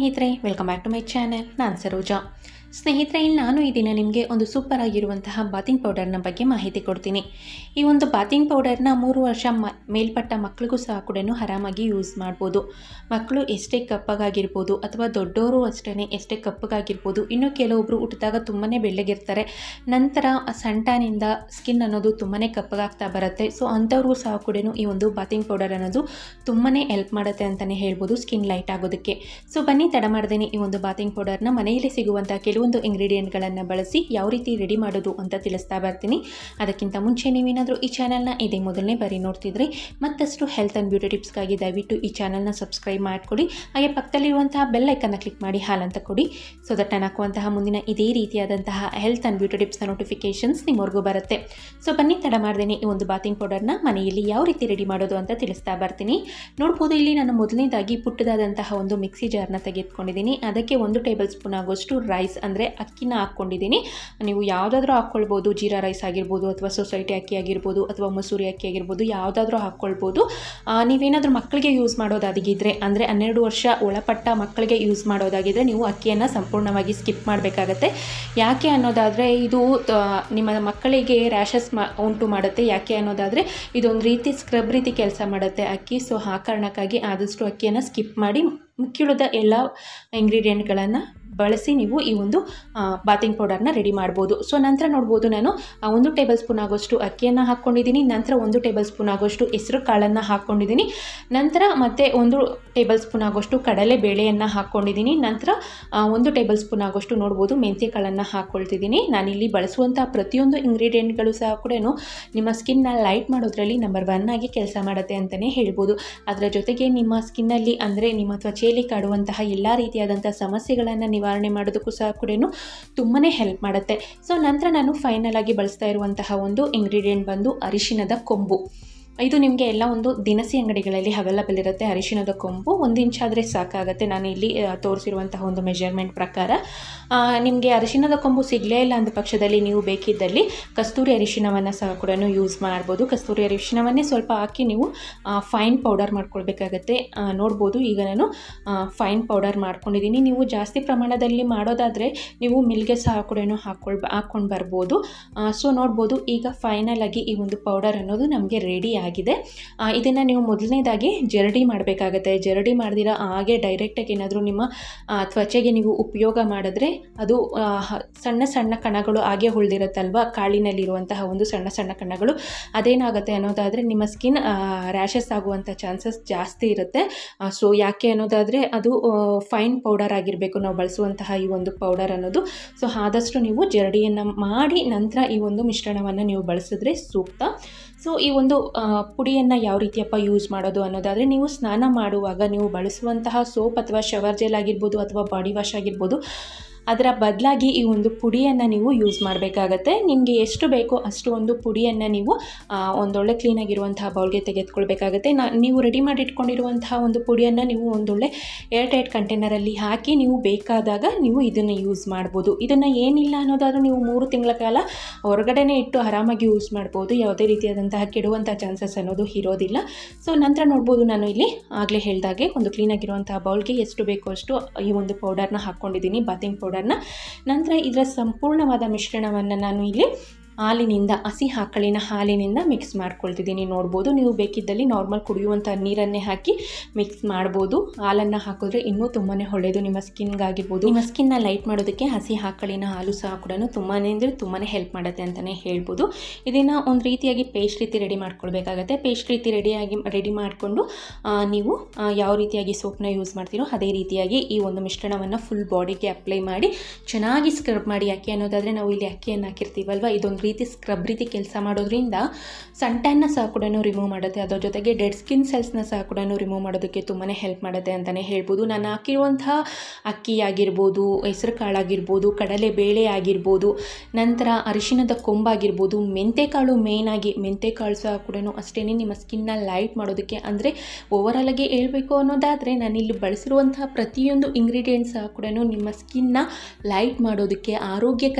ಸ್ನೇಹಿತರೆ welcome back to my channel ನಾನು ಸರೋಜಾ ಸ್ನೇಹಿತರೆ ಇಲ್ಲಿ ನಾನು ಈ ದಿನ ನಿಮಗೆ ಒಂದು ಸೂಪರ್ ಆಗಿರುವಂತಹ ಬಾತಿಂಗ್ ಪೌಡರ್ನ ಬಗ್ಗೆ ಮಾಹಿತಿ ಕೊಡ್ತೀನಿ ಈ ಒಂದು ಬಾತಿಂಗ್ ಪೌಡರ್ನ ಮೂರು ವರ್ಷ ಮ ಮೇಲ್ಪಟ್ಟ ಮಕ್ಕಳಿಗೂ ಸಹ ಕೂಡ ಆರಾಮಾಗಿ ಯೂಸ್ ಮಾಡ್ಬೋದು ಮಕ್ಕಳು ಎಷ್ಟೇ ಕಪ್ಪಗಾಗಿರ್ಬೋದು ಅಥವಾ ದೊಡ್ಡವರು ಅಷ್ಟೇ ಎಷ್ಟೇ ಕಪ್ಪಗಾಗಿರ್ಬೋದು ಇನ್ನು ಕೆಲವೊಬ್ಬರು ಹುಟ್ಟಿದಾಗ ತುಂಬಾ ಬೆಳ್ಳಗಿರ್ತಾರೆ ನಂತರ ಸಂಟಾನಿಂದ ಸ್ಕಿನ್ ಅನ್ನೋದು ತುಂಬಾ ಕಪ್ಪಗಾಗ್ತಾ ಬರುತ್ತೆ ಸೊ ಅಂಥವ್ರಿಗೂ ಸಹ ಕೂಡ ಈ ಒಂದು ಬಾತಿಂಗ್ ಪೌಡರ್ ಅನ್ನೋದು ತುಂಬಾ ಹೆಲ್ಪ್ ಮಾಡುತ್ತೆ ಅಂತಲೇ ಹೇಳ್ಬೋದು ಸ್ಕಿನ್ ಲೈಟ್ ಆಗೋದಕ್ಕೆ ಸೊ ಬನ್ನಿ ತಡ ಮಾಡ್ದೇನೆ ಈ ಒಂದು ಬಾತಿಂಗ್ ಪೌಡರ್ನ ಮನೆಯಲ್ಲಿ ಸಿಗುವಂಥ ಕೆಲವೊಂದು ಇಂಗ್ರೀಡಿಯೆಂಟ್ಗಳನ್ನು ಬಳಸಿ ಯಾವ ರೀತಿ ರೆಡಿ ಮಾಡೋದು ಅಂತ ತಿಳಿಸ್ತಾ ಬರ್ತೀನಿ ಅದಕ್ಕಿಂತ ಮುಂಚೆ ನೀವೇನಾದರೂ ಈ ಚಾನಲ್ನ ಇದೇ ಮೊದಲನೇ ಬಾರಿ ನೋಡ್ತಿದ್ರೆ ಮತ್ತಷ್ಟು ಹೆಲ್ತ್ ಆ್ಯಂಡ್ ಬ್ಯೂಟಿ ಟಿಪ್ಸ್ಗಾಗಿ ದಯವಿಟ್ಟು ಈ ಚಾನಲ್ನ ಸಬ್ಸ್ಕ್ರೈಬ್ ಮಾಡಿಕೊಡಿ ಹಾಗೆ ಪಕ್ಕದಲ್ಲಿರುವಂತಹ ಬೆಲ್ ಐಕನ್ನ ಕ್ಲಿಕ್ ಮಾಡಿ ಹಾಲಂತ ಕೊಡಿ ಸೊ ದಟ್ ನಾನು ಹಾಕುವಂತಹ ಮುಂದಿನ ಇದೇ ರೀತಿಯಾದಂತಹ ಹೆಲ್ತ್ ಆ್ಯಂಡ್ ಬ್ಯೂಟಿ ಟಿಪ್ಸ್ನ ನೋಟಿಫಿಕೇಷನ್ಸ್ ನಿಮ್ಮವರೆಗೂ ಬರುತ್ತೆ ಸೊ ಬನ್ನಿ ತಡ ಮಾಡ್ದೇನೆ ಈ ಒಂದು ಬಾತಿಂಗ್ ಪೌಡರ್ನ ಮನೆಯಲ್ಲಿ ಯಾವ ರೀತಿ ರೆಡಿ ಮಾಡೋದು ಅಂತ ತಿಳಿಸ್ತಾ ಬರ್ತೀನಿ ನೋಡ್ಬೋದು ಇಲ್ಲಿ ನಾನು ಮೊದಲನೇದಾಗಿ ಪುಟ್ಟದಾದಂತಹ ಒಂದು ಮಿಕ್ಸಿ ಜಾರ್ನ ತೆಗೆದುಕೊಂಡಿದ್ದೀನಿ ಅದಕ್ಕೆ ಒಂದು ಟೇಬಲ್ ಸ್ಪೂನ್ ಆಗೋಷ್ಟು ರೈಸ್ ಅಂದರೆ ಅಕ್ಕಿನ ಹಾಕ್ಕೊಂಡಿದ್ದೀನಿ ನೀವು ಯಾವುದಾದ್ರೂ ಹಾಕ್ಕೊಳ್ಬೋದು ಜೀರಾ ರೈಸ್ ಆಗಿರ್ಬೋದು ಅಥವಾ ಸೊಸೈಟಿ ಅಕ್ಕಿ ಆಗಿರ್ಬೋದು ಅಥವಾ ಮಸೂರಿ ಅಕ್ಕಿ ಆಗಿರ್ಬೋದು ಯಾವುದಾದ್ರೂ ಹಾಕ್ಕೊಳ್ಬೋದು ಆ, ನೀವೇನಾದರೂ ಮಕ್ಕಳಿಗೆ ಯೂಸ್ ಮಾಡೋದಾಗಿದ್ದರೆ ಅಂದರೆ ಹನ್ನೆರಡು ವರ್ಷ ಒಳಪಟ್ಟ ಮಕ್ಕಳಿಗೆ ಯೂಸ್ ಮಾಡೋದಾಗಿದ್ದರೆ ನೀವು ಅಕ್ಕಿಯನ್ನು ಸಂಪೂರ್ಣವಾಗಿ ಸ್ಕಿಪ್ ಮಾಡಬೇಕಾಗತ್ತೆ ಯಾಕೆ ಅನ್ನೋದಾದರೆ ಇದು ತ- ನಿಮ್ಮ ಮಕ್ಕಳಿಗೆ ರ್ಯಾಷಸ್ ಮಾ ಉಂಟು ಮಾಡುತ್ತೆ ಯಾಕೆ ಅನ್ನೋದಾದರೆ ಇದೊಂದು ರೀತಿ ಸ್ಕ್ರಬ್ ರೀತಿ ಕೆಲಸ ಮಾಡುತ್ತೆ ಅಕ್ಕಿ ಸೊ ಆ ಕಾರಣಕ್ಕಾಗಿ ಆದಷ್ಟು ಅಕ್ಕಿಯನ್ನು ಸ್ಕಿಪ್ ಮಾಡಿ ಮಿಕ್ಕಿಳಿದ ಎಲ್ಲ ಇಂಗ್ರೀಡಿಯೆಂಟ್ಗಳನ್ನು ಬಳಸಿ ನೀವು ಈ ಒಂದು ಬಾತಿಂಗ್ ಪೌಡರ್ನ ರೆಡಿ ಮಾಡ್ಬೋದು ಸೊ ನಂತರ ನೋಡ್ಬೋದು ನಾನು ಆ, ಒಂದು ಟೇಬಲ್ ಸ್ಪೂನ್ ಆಗೋಷ್ಟು ಅಕ್ಕಿಯನ್ನು ಹಾಕ್ಕೊಂಡಿದ್ದೀನಿ ನಂತರ ಒಂದು ಟೇಬಲ್ ಸ್ಪೂನ್ ಆಗೋಷ್ಟು ಹೆಸರು ಕಾಳನ್ನು ಹಾಕ್ಕೊಂಡಿದ್ದೀನಿ ನಂತರ ಮತ್ತೆ ಒಂದು ಟೇಬಲ್ ಸ್ಪೂನ್ ಆಗೋಷ್ಟು ಕಡಲೆ ಬೇಳೆಯನ್ನು ಹಾಕ್ಕೊಂಡಿದ್ದೀನಿ ನಂತರ ಆ, ಒಂದು ಟೇಬಲ್ ಸ್ಪೂನ್ ಆಗೋಷ್ಟು ನೋಡ್ಬೋದು ಮೆಂತ್ಯ ಕಾಳನ್ನು ಹಾಕ್ಕೊಳ್ತಿದ್ದೀನಿ ನಾನಿಲ್ಲಿ ಬಳಸುವಂಥ ಪ್ರತಿಯೊಂದು ಇಂಗ್ರೀಡಿಯೆಂಟ್ಗಳು ಸಹ ಕೂಡ ನಿಮ್ಮ ಸ್ಕಿನ್ನ ಲೈಟ್ ಮಾಡೋದ್ರಲ್ಲಿ ನಂಬರ್ ಒನ್ ಆಗಿ ಕೆಲಸ ಮಾಡುತ್ತೆ ಅಂತಲೇ ಹೇಳ್ಬೋದು ಅದರ ಜೊತೆಗೆ ನಿಮ್ಮ ಸ್ಕಿನ್ನಲ್ಲಿ ಅಂದರೆ ನಿಮ್ಮ ತ್ವಚೆಯಲ್ಲಿ ಕಾಡುವಂತಹ ಎಲ್ಲ ರೀತಿಯಾದಂಥ ಸಮಸ್ಯೆಗಳನ್ನು ನಿವಾರಣೆ ಮಾಡೋದಕ್ಕೂ ಸಹ ಕೂಡ ತುಂಬಾ ಹೆಲ್ಪ್ ಮಾಡುತ್ತೆ ಸೊ ನಂತರ ನಾನು ಫೈನಲ್ ಆಗಿ ಬಳಸ್ತಾ ಇರುವಂತಹ ಒಂದು ಇಂಗ್ರೀಡಿಯೆಂಟ್ ಬಂದು ಅರಿಶಿಣದ ಕೊಂಬು ಇದು ನಿಮಗೆ ಎಲ್ಲ ಒಂದು ದಿನಸಿ ಅಂಗಡಿಗಳಲ್ಲಿ ಅವೈಲಬಲ್ ಇರುತ್ತೆ ಅರಿಶಿಣದ ಕೊಂಬು ಒಂದು ಇಂಚ್ ಆದರೆ ಸಾಕಾಗುತ್ತೆ ನಾನು ಇಲ್ಲಿ ಆ, ತೋರಿಸಿರುವಂತಹ ಒಂದು ಮೆಜರ್ಮೆಂಟ್ ಪ್ರಕಾರ ನಿಮಗೆ ಅರಿಶಿಣದ ಕೊಂಬು ಸಿಗಲೇ ಇಲ್ಲ ಅಂದ ಪಕ್ಷದಲ್ಲಿ ನೀವು ಬೇಕಿದ್ದಲ್ಲಿ ಕಸ್ತೂರಿ ಅರಿಶಿಣವನ್ನು ಸಹ ಕೂಡ ಯೂಸ್ ಮಾಡ್ಬೋದು ಕಸ್ತೂರಿ ಅರಿಶಿಣವನ್ನೇ ಸ್ವಲ್ಪ ಹಾಕಿ ನೀವು ಫೈನ್ ಪೌಡರ್ ಮಾಡ್ಕೊಳ್ಬೇಕಾಗತ್ತೆ ಆ, ನೋಡ್ಬೋದು ಈಗ ನಾನು ಫೈನ್ ಪೌಡರ್ ಮಾಡ್ಕೊಂಡಿದ್ದೀನಿ ನೀವು ಜಾಸ್ತಿ ಪ್ರಮಾಣದಲ್ಲಿ ಮಾಡೋದಾದರೆ ನೀವು ಮಿಲ್ಗೆ ಸಹ ಕೂಡ ಹಾಕ್ಕೊಳ್ ಹಾಕ್ಕೊಂಡು ಬರ್ಬೋದು ಸೊ ನೋಡ್ಬೋದು ಈಗ ಫೈನಲ್ ಆಗಿ ಈ ಒಂದು ಪೌಡರ್ ಅನ್ನೋದು ನಮಗೆ ರೆಡಿ ಆಗಿದೆ ಇದನ್ನು ನೀವು ಮೊದಲನೇದಾಗಿ ಜರಡಿ ಮಾಡಬೇಕಾಗತ್ತೆ ಜರಡಿ ಮಾಡ್ದಿರ ಹಾಗೆ ಡೈರೆಕ್ಟಾಗಿ ಏನಾದರೂ ನಿಮ್ಮ ಆ, ತ್ವಚೆಗೆ ನೀವು ಉಪಯೋಗ ಮಾಡಿದ್ರೆ ಅದು ಆ, ಹ- ಸಣ್ಣ ಸಣ್ಣ ಕಣಗಳು ಹಾಗೆ ಉಳಿದಿರುತ್ತಲ್ವ ಕಾಳಿನಲ್ಲಿರುವಂತಹ ಒಂದು ಸಣ್ಣ ಸಣ್ಣ ಕಣಗಳು ಅದೇನಾಗುತ್ತೆ ಅನ್ನೋದಾದರೆ ನಿಮ್ಮ ಸ್ಕಿನ್ ರ್ಯಾಷಸ್ ಆಗುವಂಥ ಚಾನ್ಸಸ್ ಜಾಸ್ತಿ ಇರುತ್ತೆ ಸೊ ಯಾಕೆ ಅನ್ನೋದಾದರೆ ಅದು ಫೈನ್ ಪೌಡರ್ ಆಗಿರಬೇಕು ನಾವು ಬಳಸುವಂತಹ ಈ ಒಂದು ಪೌಡರ್ ಅನ್ನೋದು ಸೊ ಆದಷ್ಟು ನೀವು ಜರಡಿಯನ್ನು ಮಾಡಿ ನಂತರ ಈ ಒಂದು ಮಿಶ್ರಣವನ್ನು ನೀವು ಬಳಸಿದ್ರೆ ಸೂಕ್ತ ಸೊ ಈ ಒಂದು ಪುಡಿಯನ್ನು ಯಾವ ರೀತಿಯಪ್ಪ ಯೂಸ್ ಮಾಡೋದು ಅನ್ನೋದಾದರೆ ನೀವು ಸ್ನಾನ ಮಾಡುವಾಗ ನೀವು ಬಳಸುವಂತಹ ಸೋಪ್ ಅಥವಾ ಶವರ್ ಜೆಲ್ ಆಗಿರ್ಬೋದು ಅಥವಾ ಬಾಡಿ ವಾಶ್ ಆಗಿರ್ಬೋದು ಅದರ ಬದಲಾಗಿ ಈ ಒಂದು ಪುಡಿಯನ್ನು ನೀವು ಯೂಸ್ ಮಾಡಬೇಕಾಗತ್ತೆ ನಿಮಗೆ ಎಷ್ಟು ಬೇಕೋ ಅಷ್ಟು ಒಂದು ಪುಡಿಯನ್ನು ನೀವು ಆ, ಒಂದೊಳ್ಳೆ ಕ್ಲೀನಾಗಿರುವಂತಹ ಬೌಲ್ಗೆ ತೆಗೆದುಕೊಳ್ಬೇಕಾಗತ್ತೆ ನಾ ನೀವು ರೆಡಿ ಮಾಡಿ ಇಟ್ಕೊಂಡಿರುವಂತಹ ಒಂದು ಪುಡಿಯನ್ನು ನೀವು ಒಂದೊಳ್ಳೆ ಏರ್ ಟೈಟ್ ಕಂಟೈನರಲ್ಲಿ ಹಾಕಿ ನೀವು ಬೇಕಾದಾಗ ನೀವು ಇದನ್ನು ಯೂಸ್ ಮಾಡ್ಬೋದು ಇದನ್ನು ಏನಿಲ್ಲ ಅನ್ನೋದಾದರೂ ನೀವು ಮೂರು ತಿಂಗಳ ಕಾಲ ಹೊರಗಡೆನೇ ಇಟ್ಟು ಆರಾಮಾಗಿ ಯೂಸ್ ಮಾಡ್ಬೋದು ಯಾವುದೇ ರೀತಿಯಾದಂತಹ ಕೆಡುವಂಥ ಚಾನ್ಸಸ್ ಅನ್ನೋದು ಇರೋದಿಲ್ಲ ಸೊ ನಂತರ ನೋಡ್ಬೋದು ನಾನು ಇಲ್ಲಿ ಆಗಲೇ ಹೇಳಿದಾಗೆ ಒಂದು ಕ್ಲೀನಾಗಿರುವಂತಹ ಬೌಲ್ಗೆ ಎಷ್ಟು ಬೇಕೋ ಅಷ್ಟು ಈ ಒಂದು ಪೌಡರ್ನ ಹಾಕ್ಕೊಂಡಿದ್ದೀನಿ ಬಾತಿಂಗ್ ಪೌಡರ್ನ ನಂತರ ಇದರ ಸಂಪೂರ್ಣವಾದ ಮಿಶ್ರಣವನ್ನು ನಾನು ಇಲ್ಲಿ ಹಾಲಿನಿಂದ ಹಸಿ ಆಕಳಿನ ಹಾಲಿನಿಂದ ಮಿಕ್ಸ್ ಮಾಡ್ಕೊಳ್ತಿದ್ದೀನಿ ನೋಡ್ಬೋದು ನೀವು ಬೇಕಿದ್ದಲ್ಲಿ ನಾರ್ಮಲ್ ಕುಡಿಯುವಂಥ ನೀರನ್ನೇ ಹಾಕಿ ಮಿಕ್ಸ್ ಮಾಡ್ಬೋದು ಹಾಲನ್ನು ಹಾಕಿದ್ರೆ ಇನ್ನೂ ತುಂಬಾ ಒಳ್ಳೆಯದು ನಿಮ್ಮ ಸ್ಕಿನ್ಗಾಗಿರ್ಬೋದು ನಿಮ್ಮ ಸ್ಕಿನ್ನ ಲೈಟ್ ಮಾಡೋದಕ್ಕೆ ಹಸಿ ಆಕಳಿನ ಹಾಲು ಸಹ ಕೂಡ ತುಂಬಾ ಅಂದರೆ ತುಂಬಾ ಹೆಲ್ಪ್ ಮಾಡುತ್ತೆ ಅಂತಲೇ ಹೇಳ್ಬೋದು ಇದನ್ನು ಒಂದು ರೀತಿಯಾಗಿ ಪೇಸ್ಟ್ ರೀತಿ ರೆಡಿ ಮಾಡ್ಕೊಳ್ಬೇಕಾಗತ್ತೆ ಪೇಸ್ಟ್ ರೀತಿ ರೆಡಿಯಾಗಿ ರೆಡಿ ಮಾಡಿಕೊಂಡು ನೀವು ಆ, ಯಾವ ರೀತಿಯಾಗಿ ಸೋಪ್ನ ಯೂಸ್ ಮಾಡ್ತೀರೋ ಅದೇ ರೀತಿಯಾಗಿ ಈ ಒಂದು ಮಿಶ್ರಣವನ್ನು ಫುಲ್ ಬಾಡಿಗೆ ಅಪ್ಲೈ ಮಾಡಿ ಚೆನ್ನಾಗಿ ಸ್ಕ್ರಬ್ ಮಾಡಿ ಅಕ್ಕಿ ಅನ್ನೋದಾದರೆ ನಾವು ಇಲ್ಲಿ ಅಕ್ಕಿಯನ್ನು ಹಾಕಿರ್ತೀವಲ್ವ ಇದೊಂದು ರೀತಿ ಸ್ಕ್ರಬ್ ರೀತಿ ಕೆಲಸ ಮಾಡೋದ್ರಿಂದ ಸನ್ಟ್ಯಾನ್ನ ಸಹ ಕೂಡ ರಿಮೂವ್ ಮಾಡುತ್ತೆ ಅದರ ಜೊತೆಗೆ ಡೆಡ್ ಸ್ಕಿನ್ ಸೆಲ್ಸ್ನ ಸಹ ಕೂಡ ರಿಮೂವ್ ಮಾಡೋದಕ್ಕೆ ತುಂಬಾ ಹೆಲ್ಪ್ ಮಾಡುತ್ತೆ ಅಂತಲೇ ಹೇಳ್ಬೋದು ನಾನು ಹಾಕಿರುವಂತಹ ಅಕ್ಕಿ ಆಗಿರ್ಬೋದು ಹೆಸರು ಕಾಳಾಗಿರ್ಬೋದು ಕಡಲೆ ಬೇಳೆ ಆಗಿರ್ಬೋದು ನಂತರ ಅರಿಶಿಣದ ಕೊಂಬಾಗಿರ್ಬೋದು ಮೆಂತೆಕಾಳು ಮೇಯ್ನಾಗಿ ಮೆಂತೆಕಾಳು ಸಹ ಕೂಡ ಅಷ್ಟೇ ನಿಮ್ಮ ಸ್ಕಿನ್ನ ಲೈಟ್ ಮಾಡೋದಕ್ಕೆ ಅಂದರೆ ಓವರಾಲಾಗಿ ಹೇಳ್ಬೇಕು ಅನ್ನೋದಾದರೆ ನಾನಿಲ್ಲಿ ಬಳಸಿರುವಂತಹ ಪ್ರತಿಯೊಂದು ಇಂಗ್ರೀಡಿಯೆಂಟ್ಸ್ ಸಹ ಕೂಡ ನಿಮ್ಮ ಸ್ಕಿನ್ನ ಲೈಟ್ ಮಾಡೋದಕ್ಕೆ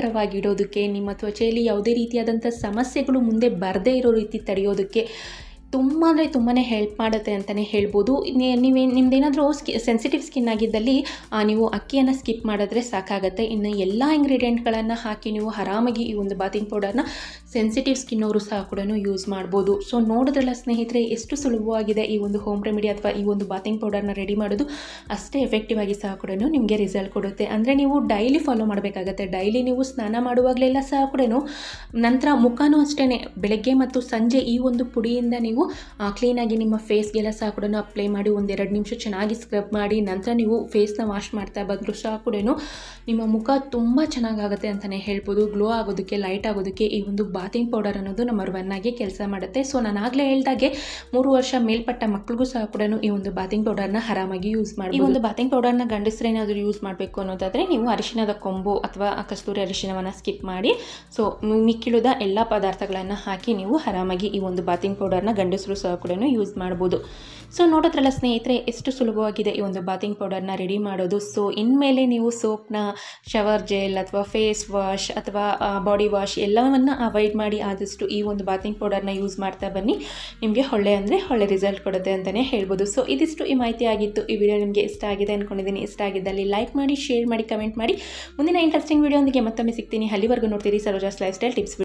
ಆರೋಗ್ಯಕರವಾಗಿಡೋದಕ್ಕೆ ನಿಮ್ಮ ತ್ವಚೆಯಲ್ಲಿ ಯಾವುದೇ ರೀತಿಯಾದಂಥ ಸಮಸ್ಯೆಗಳು ಮುಂದೆ ಬರದೇ ಇರೋ ರೀತಿ ತಡೆಯೋದಕ್ಕೆ ತುಂಬ ಅಂದರೆ ತುಂಬಾ ಹೆಲ್ಪ್ ಮಾಡುತ್ತೆ ಅಂತಲೇ ಹೇಳ್ಬೋದು ನೀ- ನೀವೇ ನಿಮ್ದೇನಾದರೂ ಸ್ಕಿ ಸೆನ್ಸಿಟಿವ್ ಸ್ಕಿನ್ ಆಗಿದ್ದಲ್ಲಿ ಆ, ನೀವು ಅಕ್ಕಿಯನ್ನು ಸ್ಕಿಪ್ ಮಾಡಿದ್ರೆ ಸಾಕಾಗುತ್ತೆ ಇನ್ನು ಎಲ್ಲ ಇಂಗ್ರೀಡಿಯೆಂಟ್ಗಳನ್ನು ಹಾಕಿ ನೀವು ಆರಾಮಾಗಿ ಈ ಒಂದು ಬಾತಿಂಗ್ ಪೌಡರ್ನ ಸೆನ್ಸಿಟಿವ್ ಸ್ಕಿನ್ ಅವರು ಸಹ ಕೂಡ ಯೂಸ್ ಮಾಡ್ಬೋದು ಸೊ ನೋಡಿದ್ರಲ್ಲ ಸ್ನೇಹಿತರೆ ಎಷ್ಟು ಸುಲಭವಾಗಿದೆ ಈ ಒಂದು ಹೋಮ್ ರೆಮಿಡಿ ಅಥವಾ ಈ ಒಂದು ಬಾತಿಂಗ್ ಪೌಡರ್ನ ರೆಡಿ ಮಾಡೋದು ಅಷ್ಟೇ ಎಫೆಕ್ಟಿವ್ ಆಗಿ ಸಹ ಕೂಡ ನಿಮಗೆ ರಿಸಲ್ಟ್ ಕೊಡುತ್ತೆ ಅಂದರೆ ನೀವು ಡೈಲಿ ಫಾಲೋ ಮಾಡಬೇಕಾಗತ್ತೆ ಡೈಲಿ ನೀವು ಸ್ನಾನ ಮಾಡುವಾಗಲೆಲ್ಲ ಸಹ ಕೂಡ ನಂತರ ಮುಖನೂ ಅಷ್ಟೇ ಬೆಳಗ್ಗೆ ಮತ್ತು ಸಂಜೆ ಈ ಒಂದು ಪುಡಿಯಿಂದ ನೀವು ಕ್ಲೀನಾಗಿ ನಿಮ್ಮ ಫೇಸ್ಗೆಲ್ಲ ಸಹ ಕೂಡ ಅಪ್ಲೈ ಮಾಡಿ ಒಂದೆರಡು ನಿಮಿಷ ಚೆನ್ನಾಗಿ ಸ್ಕ್ರಬ್ ಮಾಡಿ ನಂತರ ನೀವು ಫೇಸ್ನ ವಾಶ್ ಮಾಡ್ತಾ ಬಂದರೂ ಸಹ ಕೂಡ ನಿಮ್ಮ ಮುಖ ತುಂಬ ಚೆನ್ನಾಗಾಗುತ್ತೆ ಅಂತಲೇ ಹೇಳ್ಬೋದು ಗ್ಲೋ ಆಗೋದಕ್ಕೆ ಲೈಟ್ ಆಗೋದಕ್ಕೆ ಈ ಒಂದು ಬಾತಿಂಗ್ ಪೌಡರ್ ಅನ್ನೋದು ನಂಬರ್ ಒನ್ ಆಗಿ ಕೆಲಸ ಮಾಡುತ್ತೆ ಸೊ ನಾನು ಆಗಲೇ ಹೇಳ್ದಾಗೆ ಮೂರು ವರ್ಷ ಮೇಲ್ಪಟ್ಟ ಮಕ್ಳಿಗೂ ಸಹ ಕೂಡ ಈ ಒಂದು ಬಾತಿಂಗ್ ಪೌಡರ್ನ ಆರಾಮಾಗಿ ಯೂಸ್ ಮಾಡಿ ಈ ಒಂದು ಬಾತಿಂಗ್ ಪೌಡರ್ನ ಗಂಡಸರೇನಾದರೂ ಯೂಸ್ ಮಾಡಬೇಕು ಅನ್ನೋದಾದರೆ ನೀವು ಅರಿಶಿಣದ ಕೊಂಬು ಅಥವಾ ಕಸ್ತೂರಿ ಅರಿಶಿಣವನ್ನು ಸ್ಕಿಪ್ ಮಾಡಿ ಸೊ ಮಿಕ್ಕಿಳಿದ ಎಲ್ಲ ಪದಾರ್ಥಗಳನ್ನು ಹಾಕಿ ನೀವು ಆರಾಮಾಗಿ ಈ ಒಂದು ಬಾತಿಂಗ್ ಪೌಡರ್ನ ಗಂಡಸರು ಸಹ ಕೂಡ ಯೂಸ್ ಮಾಡ್ಬೋದು ಸೊ ನೋಡೋದ್ರಲ್ಲ ಸ್ನೇಹಿತರೆ ಎಷ್ಟು ಸುಲಭವಾಗಿದೆ ಈ ಒಂದು ಬಾತಿಂಗ್ ಪೌಡರ್ನ ರೆಡಿ ಮಾಡೋದು ಸೊ ಇನ್ಮೇಲೆ ನೀವು ಸೋಪ್ನ ಶವರ್ ಜೆಲ್ ಅಥವಾ ಫೇಸ್ ವಾಶ್ ಅಥವಾ ಬಾಡಿ ವಾಶ್ ಎಲ್ಲವನ್ನು ಅವಾಯ್ಡ್ ಮಾಡಿ ಆದಷ್ಟು ಈ ಒಂದು ಬಾತಿಂಗ್ ಪೌಡರ್ನ ಯೂಸ್ ಮಾಡ್ತಾ ಬನ್ನಿ ನಿಮಗೆ ಒಳ್ಳೆ ಅಂದರೆ ಒಳ್ಳೆ ರಿಸಲ್ಟ್ ಕೊಡುತ್ತೆ ಅಂತಲೇ ಹೇಳ್ಬೋದು ಸೊ ಇದಿಷ್ಟು ಈ ಮಾಹಿತಿ ಆಗಿತ್ತು ಈ ವಿಡಿಯೋ ನಿಮಗೆ ಇಷ್ಟ ಆಗಿದೆ ಅಂದ್ಕೊಂಡಿದ್ದೀನಿ ಇಷ್ಟ ಆಗಿದ್ದಲ್ಲಿ ಲೈಕ್ ಮಾಡಿ ಶೇರ್ ಮಾಡಿ ಕಮೆಂಟ್ ಮಾಡಿ ಮುಂದಿನ ಇಂಟ್ರೆಸ್ಟಿಂಗ್ ವಿಡಿಯೋ ಒಂದಿಗೆ ಮತ್ತೊಮ್ಮೆ ಸಿಗ್ತೀನಿ ಅಲ್ಲಿವರೆಗೂ ನೋಡ್ತೀರಿ ಸರೋಜಾಸ್ ಲೈಫ್ ಸ್ಟೈಲ್ ಟಿಪ್ಸ್